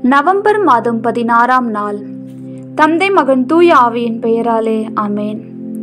November மாதம் பதினாறாம் நாள் தந்தை மகன் தூய ஆவியின் பெயராலே ஆமேன்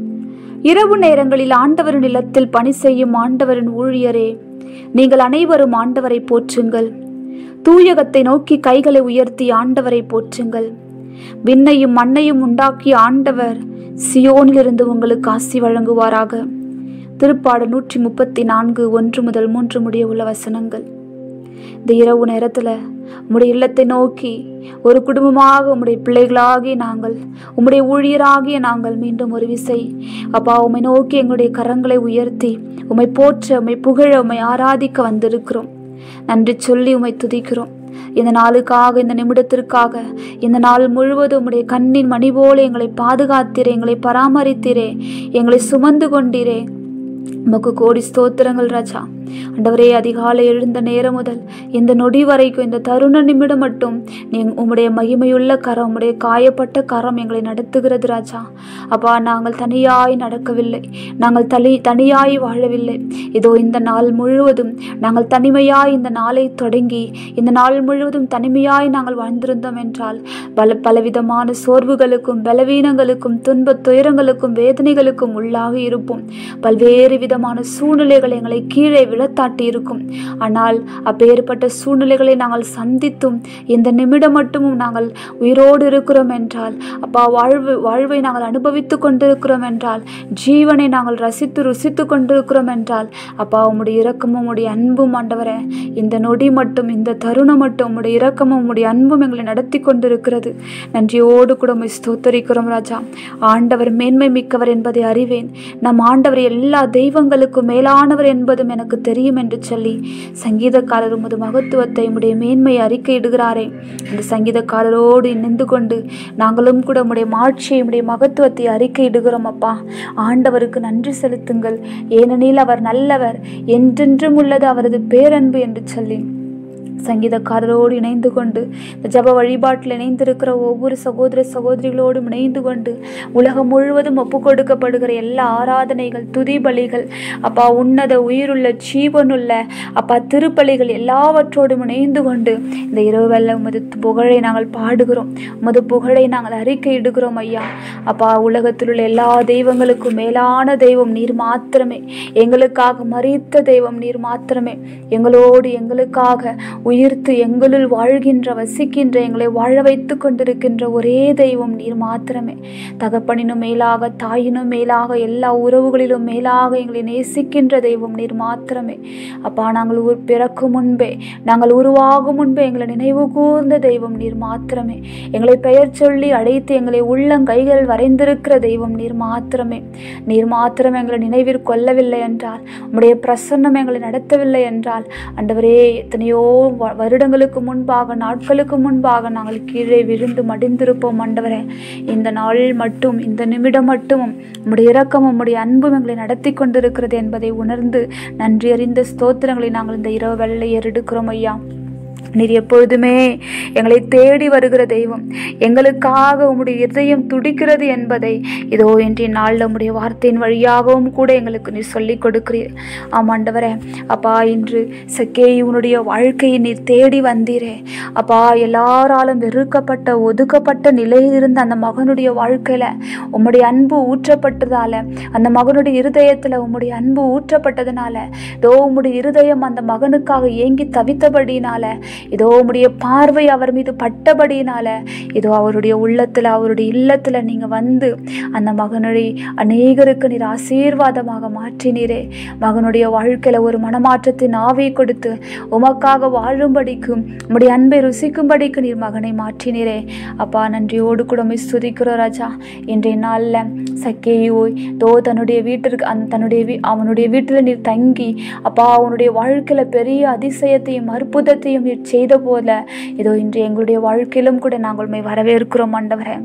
இரவு நேரங்களில் ஆண்டவரின் இல்லத்தில் பணி செய்யும் ஆண்டவரின் ஊழியரே நீங்கள் அனைவரும் ஆண்டவரை போற்றுங்கள் தூயகத்தை நோக்கி கைகளை உயர்த்தி ஆண்டவரை போற்றுங்கள் விண்ணையும் மண்ணையும் உண்டாக்கிய ஆண்டவர் சியோனிலிருந்து உங்களுக்கு ஆசி வழங்குவாராக திருப்பாடு நூற்றி முப்பத்தி நான்கு ஒன்று முதல் மூன்று முடிய உள்ள வசனங்கள் இந்த இரவு நேரத்தில் உம்முடைய இல்லத்தை நோக்கி ஒரு குடும்பமாக உம்முடைய பிள்ளைகளாகிய நாங்கள் உம்முடைய ஊழியராகிய நாங்கள் மீண்டும் ஒரு விசை அப்பா உம்மை நோக்கி எங்களுடைய கரங்களை உயர்த்தி உம்மை போற்ற உம்மை புகழ உம்மை ஆராதிக்க வந்திருக்கிறோம் நன்றி சொல்லி உம்மை துதிக்கிறோம் இந்த நாளுக்காக இந்த நிமிடத்திற்காக இந்த நாள் முழுவதும் உம்முடைய கண்ணின் மணி போல எங்களை பாதுகாத்தீரே எங்களை பராமரித்தீரே எங்களை சுமந்து கொண்டீரே உமக்கு கோடி ஸ்தோத்திரங்கள் ராஜா ஆண்டவரே அதிகாலை எழுந்த நேரம் முதல் இந்த நொடி வரைக்கும் இந்த தருண நிமிடம் மட்டும் நீ உம்முடைய மகிமையுள்ள கரம் உம்முடைய காயப்பட்ட கரம் எங்களை நடத்துகிறது ராஜா அப்பா நாங்கள் தனியாய் நடக்கவில்லை நாங்கள் தனி தனியாய் வாழவில்லை இதோ இந்த நாள் முழுவதும் நாங்கள் தனிமையாய் இந்த நாளை தொடங்கி இந்த நாள் முழுவதும் தனிமையாய் நாங்கள் வாழ்ந்திருந்தோம் என்றால் பல பலவிதமான சோர்வுகளுக்கும் பலவீனங்களுக்கும் துன்பத் துயரங்களுக்கும் வேதனைகளுக்கும் உள்ளாகி இருப்போம் பல்வேறு விதமான சூழ்நிலைகள் எங்களை கீழே விழத்தாட்டி இருக்கும் ஆனால் அப்பேற்பட்ட சூழ்நிலைகளை நாங்கள் சந்தித்தும் இந்த நிமிடம் மட்டுமும் நாங்கள் உயிரோடு இருக்கிறோம் என்றால் அப்பா வாழ்வு வாழ்வை நாங்கள் அனுபவித்து கொண்டிருக்கிறோம் என்றால் ஜீவனை நாங்கள் ரசித்து ருசித்து கொண்டிருக்கிறோம் என்றால் அப்பா உம்முடைய இரக்கமும் உம்முடைய அன்பும் ஆண்டவரே இந்த நொடி மட்டும் இந்த தருணம் மட்டும் உம்முடைய இரக்கமும் உம்முடைய அன்பும் எங்களை நடத்தி கொண்டிருக்கிறது நன்றியோடு கூட உம்மை ஸ்தோத்தரிக்கிறோம் ராஜா ஆண்டவர் மேன்மை மிக்கவர் என்பதை அறிவேன் நம் ஆண்டவர் எல்லா தெய்வங்களுக்கும் மேலானவர் என்பதும் எனக்கு தெரியும் என்று சொல்லி சங்கீதக்காரர் உமது மகத்துவத்தை உம்முடைய மேன்மையை அறிக்கையிடுகிறாரே அந்த சங்கீதக்காரரோடு இணைந்து கொண்டு நாங்களும் கூட உம்முடைய மாட்சியை உம்முடைய மகத்துவத்தை அறிக்கையிடுகிறோம் அப்பா ஆண்டவருக்கு நன்றி செலுத்துங்கள் ஏனெனில் அவர் நல்லவர் என்றென்றும் உள்ளது அவரது பேரன்பு என்று சொல்லி சங்கீதக்காரரோடு இணைந்து கொண்டு இந்த ஜப வழிபாட்டில் இணைந்திருக்கிற ஒவ்வொரு சகோதர சகோதரிகளோடும் இணைந்து கொண்டு உலகம் முழுவதும் ஒப்பு கொடுக்கப்படுகிற எல்லா ஆராதனைகள் துதி பலிகள் அப்பா உன்னத உயிருள்ள ஜீவனுள்ள அப்பா திருப்பலிகள் எல்லாவற்றோடும் இணைந்து கொண்டு இந்த இரவுவெல்ல உமது புகழை நாங்கள் பாடுகிறோம் உமது புகழை நாங்கள் அறிக்கையிடுகிறோம் ஐயா அப்பா உலகத்தில் உள்ள எல்லா தெய்வங்களுக்கும் மேலான தெய்வம் நீர் மாத்திரமே எங்களுக்காக மறித்த தெய்வம் நீர் மாத்திரமே எங்களோடு எங்களுக்காக உயிர்த்து எங்களுள் வாழ்கின்ற வசிக்கின்ற எங்களை வாழ வைத்து கொண்டிருக்கின்ற ஒரே தெய்வம் நீர் மாத்திரமே தகப்பனினும் மேலாக தாயினும் மேலாக எல்லா உறவுகளிலும் மேலாக எங்களை நேசிக்கின்ற தெய்வம் நீர் மாத்திரமே அப்பா நாங்கள் உர் பிறக்கும் முன்பே நாங்கள் உருவாகும் முன்பே எங்களை நினைவு கூர்ந்த தெய்வம் நீர் மாத்திரமே எங்களை பெயர் சொல்லி அழைத்து எங்களை உள்ளங்கைகள் வரைந்திருக்கிற தெய்வம் நீர் மாத்திரமே நீர் மாத்திரம் எங்களை நினைவிற் கொள்ளவில்லை என்றால் உம்முடைய பிரசன்னம் எங்களை நடத்தவில்லை என்றால் அண்டவரே எத்தனையோ வ- வருடங்களுக்கு முன்பாக நாட்களுக்கு முன்பாக நாங்கள் கீழே விழுந்து மடிந்திருப்போம் ஆண்டவரே இந்த நாள் மட்டும் இந்த நிமிடம் மட்டும் உம்முடைய இரக்கமும் உம்முடைய அன்பும் எங்களை நடத்தி கொண்டிருக்கிறது என்பதை உணர்ந்து நன்றி அறிந்த ஸ்தோத்திரங்களை நாங்கள் இந்த இரவு வெள்ளை ஏறெடுக்கிறோம் ஐயா நீர் எப்பொழுதுமே எங்களை தேடி வருகிற தெய்வம் எங்களுக்காக உம்முடைய இதயம் துடிக்கிறது என்பதை இதோ இன்றைய நாளில் உம்முடைய வார்த்தையின் வழியாகவும் கூட எங்களுக்கு நீர் சொல்லிக் கொடுக்கிறீர் ஆம் ஆண்டவரே அப்பா இன்று சக்கேயுனுடைய வாழ்க்கையை நீர் தேடி வந்தீரே அப்பா எல்லாராலும் வெறுக்கப்பட்ட ஒதுக்கப்பட்ட நிலையில் இருந்த அந்த மகனுடைய வாழ்க்கையில உம்முடைய அன்பு ஊற்றப்பட்டதால அந்த மகனுடைய இருதயத்துல உம்முடைய அன்பு ஊற்றப்பட்டதுனால இதோ உம்முடைய இருதயம் அந்த மகனுக்காக ஏங்கி தவித்தபடினால இதோ உம்முடைய பார்வை அவர் மீது பட்டபடியினால இதோ அவருடைய உள்ளத்துல அவருடைய இல்லத்துல நீங்க வந்து அந்த மகனுடைய அநேகருக்கு நீர் ஆசீர்வாதமாக மாற்றினீரே மகனுடைய வாழ்க்கையில ஒரு மனமாற்றத்தின் ஆவியை கொடுத்து உமக்காக வாழும்படிக்கு உம்முடைய அன்பை ருசிக்கும்படிக்கு நீர் மகனை மாற்றினீரே அப்பா நன்றியோடு கூட உம்மை ஸ்துதிக்கிறோம் ராஜா இன்றைய நாள்ல சக்கேயோ தோ தன்னுடைய வீட்டிற்கு அந்த தன்னுடைய வீ அவனுடைய வீட்டில் நீர் தங்கி அப்பா அவனுடைய வாழ்க்கையில பெரிய அதிசயத்தையும் அற்புதத்தையும் நீர் செய்த போல இதோ இன்று எங்களுடைய வாழ்க்கையிலும் கூட நாங்கள் உம்மை வரவேற்கிறோம் ஆண்டவரே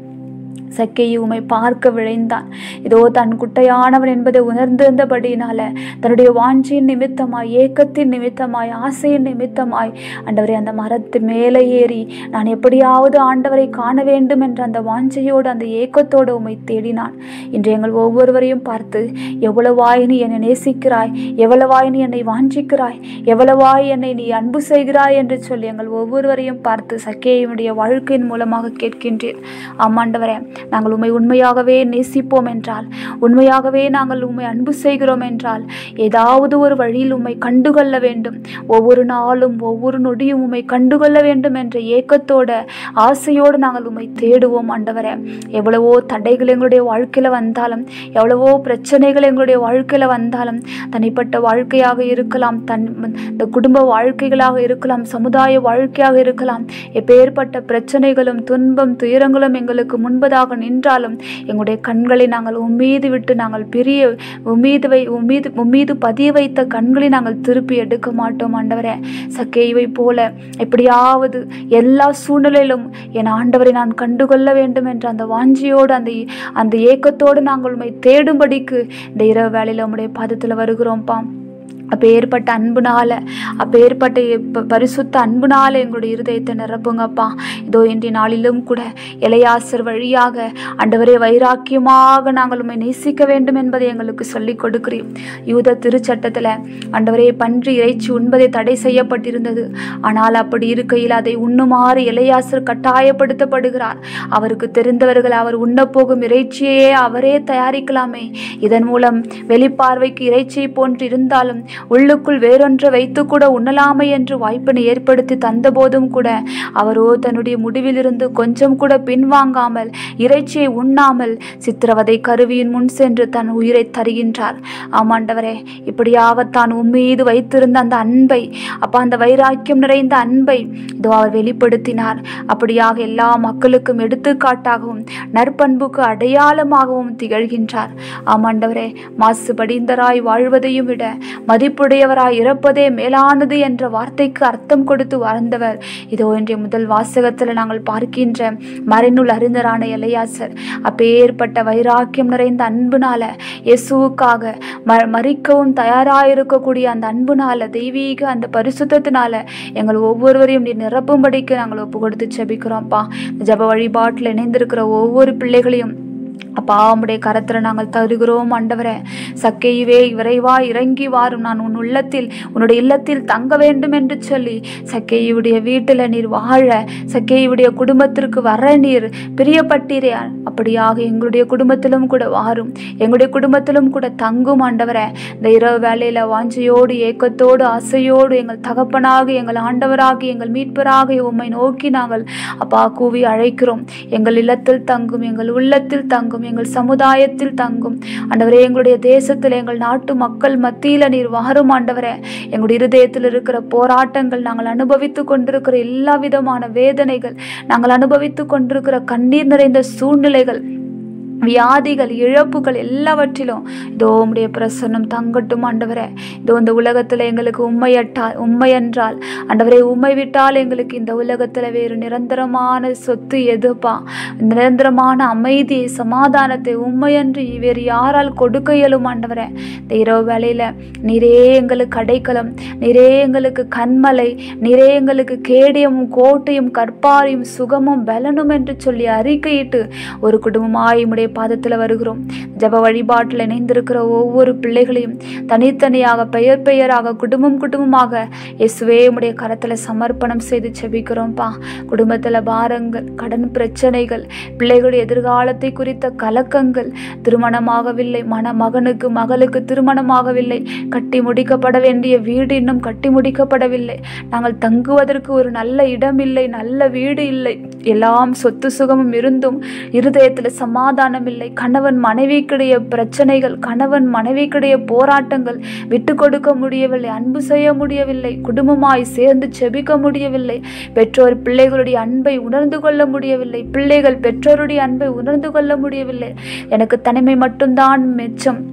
சக்கையை உமை பார்க்க விழைந்தான் இதோ தன் குட்டையானவன் என்பதை உணர்ந்திருந்தபடியினால தன்னுடைய வாஞ்சியின் நிமித்தமாய் ஏக்கத்தின் நிமித்தமாய் ஆசையின் நிமித்தமாய் ஆண்டவரை அந்த மரத்து மேலே ஏறி நான் எப்படியாவது ஆண்டவரை காண வேண்டும் என்ற அந்த வாஞ்சையோடு அந்த ஏக்கத்தோடு உமை தேடினான் இன்று எங்கள் ஒவ்வொருவரையும் பார்த்து எவ்வளவாய் நீ என்னை நேசிக்கிறாய் எவ்வளவாய் நீ என்னை வாஞ்சிக்கிறாய் எவ்வளவாய் என்னை நீ அன்பு செய்கிறாய் என்று சொல்லி எங்கள் ஒவ்வொருவரையும் பார்த்து சக்கையுடைய வாழ்க்கையின் மூலமாக கேட்கின்றேன் ஆமாண்டவரே நாங்கள் உண்மை உண்மையாகவே நேசிப்போம் என்றால் உண்மையாகவே நாங்கள் உண்மை அன்பு செய்கிறோம் என்றால் ஏதாவது ஒரு வழியில் உண்மை கண்டுகொள்ள வேண்டும் ஒவ்வொரு நாளும் ஒவ்வொரு நொடியும் உண்மை கண்டுகொள்ள வேண்டும் என்ற ஏக்கத்தோட ஆசையோடு நாங்கள் உண்மை தேடுவோம் ஆண்டவரே எவ்வளவோ தடைகள் எங்களுடைய வாழ்க்கையில் வந்தாலும் எவ்வளவோ பிரச்சனைகள் எங்களுடைய வாழ்க்கையில் வந்தாலும் தனிப்பட்ட வாழ்க்கையாக இருக்கலாம் தன் இந்த குடும்ப வாழ்க்கைகளாக இருக்கலாம் சமுதாய வாழ்க்கையாக இருக்கலாம் எப்பேற்பட்ட பிரச்சனைகளும் துன்பம் துயரங்களும் எங்களுக்கு முன்பதாக நின்றாலும் எங்களுடைய கண்களை நாங்கள் உம்மீது விட்டு நாங்கள் பிரிய உம்மீது வை உம்மீது உம்மீது பதிய வைத்த கண்களை நாங்கள் திருப்பி எடுக்க மாட்டோம் ஆண்டவரே சக்கைவை போல எப்படியாவது எல்லா சூழ்நிலையிலும் என் ஆண்டவரை நான் கண்டுகொள்ள வேண்டும் என்ற அந்த வாஞ்சியோடு அந்த அந்த ஏக்கத்தோடு நாங்கள் உண்மை தேடும்படிக்கு இந்த இரவு வேளையில் உம்முடைய பாதத்தில் வருகிறோம்ப்பா அப்பேற்பட்ட அன்புனால அப்பேற்பட்ட ப- பரிசுத்த அன்புனால எங்களுடைய இருதயத்தை நிரப்புங்கப்பா இதோ இன்றைய நாளிலும் கூட இளையாசர் வழியாக ஆண்டவரே வைராக்கியமாக நாங்கள் உண்மை நேசிக்க வேண்டும் என்பதை எங்களுக்கு சொல்லிக் கொடுக்கிறீர் யூத திருச்சட்டத்தில் ஆண்டவரே பன்றி இறைச்சி உண்பதை தடை செய்யப்பட்டிருந்தது ஆனால் அப்படி இருக்கையில் அதை உண்ணுமாறு இளையாசர் கட்டாயப்படுத்தப்படுகிறார் அவருக்கு தெரிந்தவர்கள் அவர் உண்ணப்போகும் இறைச்சியையே அவரே தயாரிக்கலாமே இதன் மூலம் வெளிப்பார்வைக்கு இறைச்சியை போன்று இருந்தாலும் உள்ளுக்குள் வேறொன்றை வைத்து கூட உண்ணலாமே என்று வாய்ப்பினை ஏற்படுத்தி தந்தபோதும் கூட அவரோ தன்னுடைய முடிவிலிருந்து கொஞ்சம் கூட பின்வாங்காமல் இறைச்சியை உண்ணாமல் சித்திரவதை கருவியின் முன் சென்று தன் உயிரை தருகின்றார் ஆமாண்டவரே இப்படியாக தான் உம்மீது வைத்திருந்த அந்த அன்பை அப்ப அந்த வைராக்கியம் நிறைந்த அன்பை இதோ அவர் வெளிப்படுத்தினார் அப்படியாக எல்லா மக்களுக்கும் எடுத்துக்காட்டாகவும் நற்பண்புக்கு அடையாளமாகவும் திகழ்கின்றார் ஆமாண்டவரே மாசுபடிந்தராய் வாழ்வதையும் விட மதிப்புடையவராய் இறப்பதே மேலானது என்ற வார்த்தைக்கு அர்த்தம் கொடுத்து வாழ்ந்தவர் இதோ இன்றைய முதல் வாசகத்தில் நாங்கள் பார்க்கின்ற மறைநூல் அறிஞரான எலையாசர் அப்பேற்பட்ட வைராக்கியம் நிறைந்த அன்புனால இயேசுவுக்காக ம மறிக்கவும் தயாராயிருக்கக்கூடிய அந்த அன்புனால தெய்வீக அந்த பரிசுத்தத்தினால எங்கள் ஒவ்வொருவரையும் நீ நிரப்பும்படிக்கு நாங்கள் ஒப்பு கொடுத்து செபிக்கிறோம்ப்பா ஜப வழிபாட்டில் இணைந்திருக்கிற ஒவ்வொரு பிள்ளைகளையும் அப்பா உம்முடைய கரத்தில் நாங்கள் தருகிறோம் ஆண்டவரே சக்கையுவே விரைவா இறங்கி வாரும் நான் உன் உள்ளத்தில் உன்னுடைய இல்லத்தில் தங்க வேண்டும் என்று சொல்லி சக்கையுடைய வீட்டில் நீர் வாழ சக்கையுடைய குடும்பத்திற்கு வர நீர் பிரியப்பட்டீரே அப்படியாக எங்களுடைய குடும்பத்திலும் கூட வாரும் எங்களுடைய குடும்பத்திலும் கூட தங்கும் ஆண்டவரே இந்த இரவு வேலையில வாஞ்சையோடு ஏக்கத்தோடு ஆசையோடு எங்கள் தகப்பனாக எங்கள் ஆண்டவராக எங்கள் மீட்பராக உம்மை நோக்கி நாங்கள் அப்பா கூவி அழைக்கிறோம் எங்கள் இல்லத்தில் தங்கும் எங்கள் உள்ளத்தில் தங்கும் எங்கள் சமுதாயத்தில் தங்கும் ஆண்டவரே எங்களுடைய தேசத்தில் எங்கள் நாட்டு மக்கள் மத்தியில நீர் வாரும் ஆண்டவரே எங்களுடைய இருதயத்தில் இருக்கிற போராட்டங்கள் நாங்கள் அனுபவித்து கொண்டிருக்கிற எல்லா விதமான வேதனைகள் நாங்கள் அனுபவித்து கொண்டிருக்கிற கண்ணீர் நிறைந்த சூழ்நிலைகள் வியாதிகள் இழப்புகள் எல்லாவற்றிலும் இதோ உம்முடைய பிரசன்னம் தங்கட்டும் ஆண்டவரே இதோ இந்த உலகத்தில் எங்களுக்கு உண்மையட்டால் உண்மை என்றால் ஆண்டவரே உண்மை விட்டால் எங்களுக்கு இந்த உலகத்தில் வேறு நிரந்தரமான சொத்து எதுப்பா நிரந்தரமான அமைதியை சமாதானத்தை உண்மையன்று வேறு யாரால் கொடுக்க இயலும் ஆண்டவரே இந்த இரவு வேளையில நீரே எங்களுக்கு அடைக்கலம் நீரே எங்களுக்கு கண்மலை நீரே எங்களுக்கு கேடியமும் கோட்டையும் கற்பாரியும் சுகமும் பலனும் என்று சொல்லி அறிக்கையிட்டு ஒரு குடும்பமாய் உம்முடைய பாதத்தில் வருகிறோம் ஜப வழிபாட்டில் இணைந்திருக்கிற ஒவ்வொரு பிள்ளைகளையும் தனித்தனியாக பெயர் பெயராக குடும்பம் குடும்பமாக இயேசுவே உம்முடைய கரத்தில் சமர்ப்பணம் செய்து செபிக்கிறோம்ப்பா குடும்பத்தில் பாரங்கள் கடன் பிரச்சனைகள் பிள்ளைகளுடைய எதிர்காலத்தை குறித்த கலக்கங்கள் திருமணமாகவில்லை மன மகனுக்கு மகளுக்கு திருமணமாகவில்லை கட்டி முடிக்கப்பட வேண்டிய வீடு இன்னும் கட்டி முடிக்கப்படவில்லை நாங்கள் தங்குவதற்கு ஒரு நல்ல இடம் இல்லை நல்ல வீடு இல்லை எல்லாம் சொத்து சுகமும் இருந்தும் இருதயத்தில் சமாதானம் இல்லை கணவன் மனைவிக்கிடைய பிரச்சனைகள் கணவன் மனைவிக்கிடைய போராட்டங்கள் விட்டு கொடுக்க முடியவில்லை அன்பு செய்ய முடியவில்லை குடும்பமாய் சேர்ந்து செபிக்க முடியவில்லை பெற்றோர் பிள்ளைகளுடைய அன்பை உணர்ந்து கொள்ள முடியவில்லை பிள்ளைகள் பெற்றோருடைய அன்பை உணர்ந்து கொள்ள முடியவில்லை எனக்கு தனிமை மட்டும்தான் மிச்சம்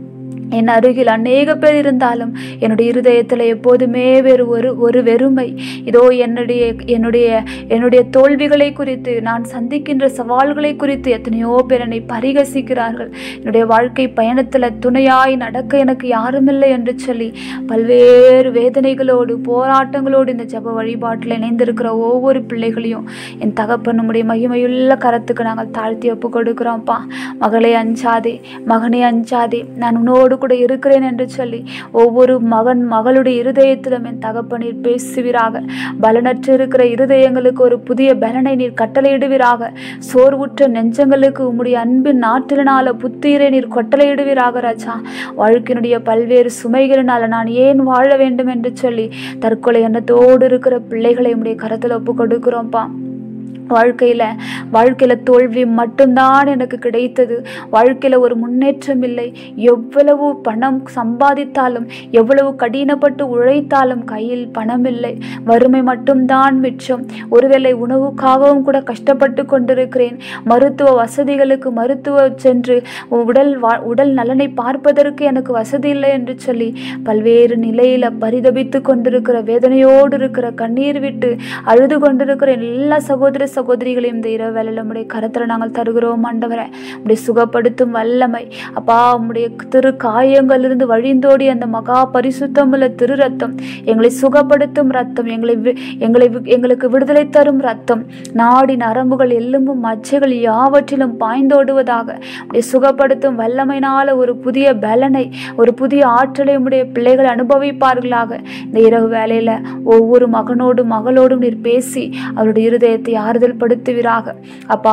என் அருகில் அநேக பேர் இருந்தாலும் என்னுடைய இருதயத்தில் எப்போதுமே வேறு ஒரு ஒரு வெறுமை இதோ என்னுடைய என்னுடைய என்னுடைய தோல்விகளை குறித்து நான் சந்திக்கின்ற சவால்களை குறித்து எத்தனையோ பேர் என்னை பரிகசிக்கிறார்கள் என்னுடைய வாழ்க்கை பயணத்தில் துணையாய் நடக்க எனக்கு யாருமில்லை என்று சொல்லி பல்வேறு வேதனைகளோடு போராட்டங்களோடு இந்த ஜப வழிபாட்டில் இணைந்திருக்கிற ஒவ்வொரு பிள்ளைகளையும் என் தகப்பன் நம்முடைய மகிமையுள்ள கரத்துக்கு நாங்கள் தாழ்த்தி ஒப்பு கொடுக்குறோம்ப்பா மகளே அஞ்சாதே மகனே அஞ்சாதே நான் உன்னோடு கூட இருக்கிறேன் என்று சொல்லி ஒவ்வொரு மகன் மகளுடைய இருதயத்திலும் என் தகப்பனீர் பேசுவீராக பலனற்று இருக்கிற இருதயங்களுக்கு ஒரு புதிய பலனை நீர் கட்டளையிடுவீராக சோர்வுற்ற நெஞ்சங்களுக்கு உம்முடைய அன்பின் நாட்டினால புத்துயிரை நீர் கொட்டளையிடுவீராக ராஜா வாழ்க்கையினுடைய பல்வேறு சுமைகளினால நான் ஏன் வாழ வேண்டும் என்று சொல்லி தற்கொலை எண்ணத்தோடு இருக்கிற பிள்ளைகளை உம்முடைய கரத்தில் ஒப்பு கொடுக்கிறோம்ப்பா வாழ்க்கையில் வாழ்க்கையில் தோல்வி மட்டும்தான் எனக்கு கிடைத்தது வாழ்க்கையில் ஒரு முன்னேற்றம் இல்லை எவ்வளவு பணம் சம்பாதித்தாலும் எவ்வளவு கடினப்பட்டு உழைத்தாலும் கையில் பணம் இல்லை வறுமை மட்டும்தான் மிச்சம் ஒருவேளை உணவுக்காகவும் கூட கஷ்டப்பட்டு கொண்டிருக்கிறேன் மருத்துவ வசதிகளுக்கு மருத்துவ சென்று உடல் வா- உடல் நலனை பார்ப்பதற்கு எனக்கு வசதி இல்லை என்று சொல்லி பல்வேறு நிலையில பரிதபித்து கொண்டிருக்கிற வேதனையோடு இருக்கிற கண்ணீர் விட்டு அழுது கொண்டிருக்கிற எல்லா சகோதர சகோதரிகளையும் இந்த இரவு வேளையில் உம்முடைய கரத்தில் நாங்கள் தருகிறோம் ஆண்டவரே உம்முடைய சுகப்படுத்தும் வல்லமை அப்பா உம்முடைய திரு காயங்களிலிருந்து வழிந்தோடி அந்த மகா பரிசுத்தமுள்ள திரு ரத்தம் எங்களை சுகப்படுத்தும் ரத்தம் எங்களை வி- எங்களை வி- எங்களுக்கு விடுதலை தரும் ரத்தம் நாடி நரம்புகள் எலும்பும் மச்சைகள் யாவற்றிலும் பாய்ந்தோடுவதாக உடைய சுகப்படுத்தும் வல்லமையினால ஒரு புதிய பலனை ஒரு புதிய ஆற்றலை உடைய பிள்ளைகள் அனுபவிப்பார்களாக இந்த இரவு வேளையில ஒவ்வொரு மகனோடும் மகளோடும் நீர் பேசி அவருடைய இருதயத்தை ஆறுதல் படுத்துவீராக அப்பா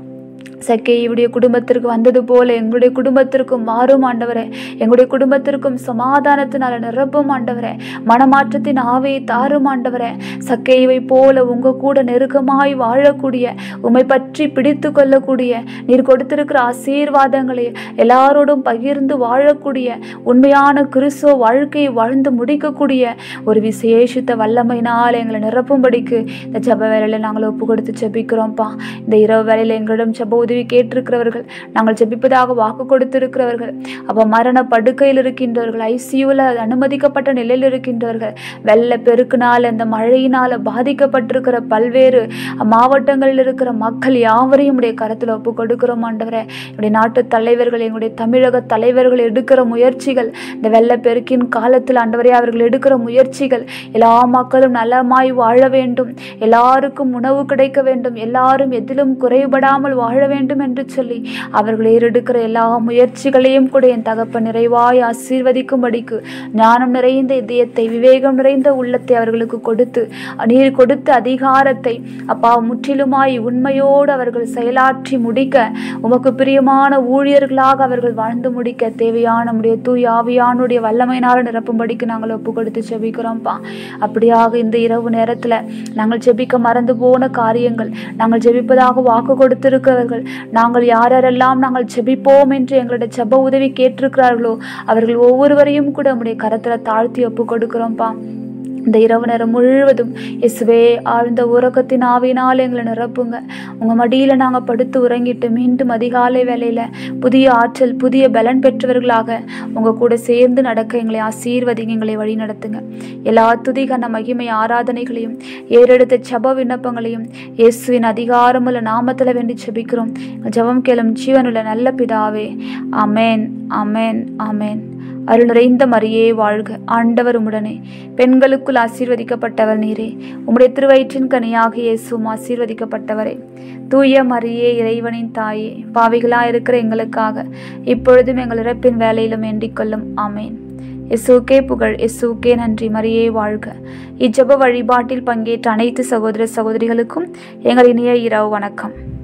சக்கேயுடைய குடும்பத்திற்கு வந்தது போல எங்களுடைய குடும்பத்திற்கும் மாறும் ஆண்டவரே எங்களுடைய குடும்பத்திற்கும் சமாதானத்தினால நிரப்பும் ஆண்டவரே மனமாற்றத்தின் ஆவையை தாரும் ஆண்டவரே சக்கேயுவை போல உங்க கூட நெருக்கமாய் வாழக்கூடிய உம்மை பற்றி பிடித்து கொள்ளக்கூடிய நீர் கொடுத்திருக்கிற ஆசீர்வாதங்களை எல்லாரோடும் பகிர்ந்து வாழக்கூடிய உண்மையான கிறிஸ்துவ வாழ்க்கையை வாழ்ந்து முடிக்கக்கூடிய ஒரு விசேஷித்த வல்லமையினால் எங்களை நிரப்பும்படிக்கு இந்த ஜெப வேலையில நாங்கள் ஒப்பு கொடுத்து ஜெபிக்கிறோம்ப்பா இந்த இரவு வேலையில எங்களிடம் ஜெப உதவி கேட்டிருக்கிறவர்கள் நாங்கள் ஜெபிப்பதாக வாக்கு கொடுத்திருக்கிறவர்கள் அப்ப மரண படுக்கையில் இருக்கின்றவர்கள் ஐசியூவில் அனுமதிக்கப்பட்ட நிலையில் இருக்கின்றவர்கள் வெள்ள பெருக்கினால் இந்த மழையினால பாதிக்கப்பட்டிருக்கிற பல்வேறு மாவட்டங்களில் இருக்கிற மக்கள் யாவரையும் உடைய கரத்தில் ஒப்பு கொடுக்கிறோம் ஆண்டவரே என்னுடைய நாட்டு தலைவர்கள் எங்களுடைய தமிழக தலைவர்கள் எடுக்கிற முயற்சிகள் இந்த வெள்ளப்பெருக்கின் காலத்தில் ஆண்டவரே அவர்கள் எடுக்கிற முயற்சிகள் எல்லா மக்களும் நலமாய் வாழ வேண்டும் எல்லாருக்கும் உணவு கிடைக்க வேண்டும் எல்லாரும் எதிலும் குறைபடாமல் வாழ வேண்டும் என்று சொல்லி அவர்கள் ஏறெடுக்கிற எல்லா முயற்சிகளையும் கூட என் தகப்பன் நிறைவாய் ஆசீர்வதிக்கும்படிக்கு ஞானம் நிறைந்த இதயத்தை விவேகம் நிறைந்த உள்ளத்தை அவர்களுக்கு கொடுத்து நீர் கொடுத்த அதிகாரத்தை அப்பா முற்றிலுமாய் உண்மையோடு அவர்கள் செயலாற்றி முடிக்க உமக்கு பிரியமான ஊழியர்களாக அவர்கள் வாழ்ந்து முடிக்க தேவையான நம்முடைய தூய் ஆவியானுடைய வல்லமையினால் நிரப்பும்படிக்கு நாங்கள் ஒப்பு கொடுத்து ஜெபிக்கிறோம்ப்பா அப்படியாக இந்த இரவு நேரத்தில் நாங்கள் ஜெபிக்க மறந்து போன காரியங்கள் நாங்கள் ஜெபிப்பதாக வாக்கு கொடுத்திருக்கிறவர்கள் நாங்கள் யாரெல்லாம் நாங்கள் ஜெபிப்போம் என்று எங்களுடைய ஜெப உதவி கேட்டிருக்கிறார்களோ அவர்கள் ஒவ்வொருவரையும் கூட நம்முடைய கரத்தில் தாழ்த்தி ஒப்பு கொடுக்கிறோம்ப்பா இந்த இரவு நேரம் முழுவதும் இயேசுவே ஆழ்ந்த உறக்கத்தின் ஆவியினால் எங்களை நிரப்புங்க உங்கள் மடியில் நாங்கள் படுத்து உறங்கிட்டு மீண்டும் அதிகாலை வேளையில் புதிய ஆற்றல் புதிய பலன் பெற்றவர்களாக உங்கள் கூட சேர்ந்து நடக்க எங்களை ஆசீர்வதிங்க எங்களை வழி நடத்துங்க எல்லா துதிகன மகிமை ஆராதனைகளையும் ஏறெடுத்த ஜப விண்ணப்பங்களையும் இயேசுவின் அதிகாரமுள்ள நாமத்தில் வேண்டி ஜெபிக்கிறோம் ஜெபம் கேளும் ஜீவனுள்ள நல்ல பிதாவே அமேன் அமேன் அமேன் அருள் நிறைந்த மரியே வாழ்க ஆண்டவர் உம்முடனே பெண்களுக்குள் ஆசீர்வதிக்கப்பட்டவர் நீரே உம்முடைய திருவயிற்றின் கனியாக இயேசுவும் ஆசீர்வதிக்கப்பட்டவரே தூய மரியே இறைவனின் தாயே பாவிகளா இருக்கிற எங்களுக்காக இப்பொழுதும் எங்கள் இறப்பின் வேலையிலும் வேண்டிக் கொள்ளும் ஆமேன் இயேசுக்கே புகழ் இயேசுக்கே நன்றி மரியே வாழ்க இஜப வழிபாட்டில் பங்கேற்ற அனைத்து சகோதர சகோதரிகளுக்கும் எங்கள் இனிய இரவு வணக்கம்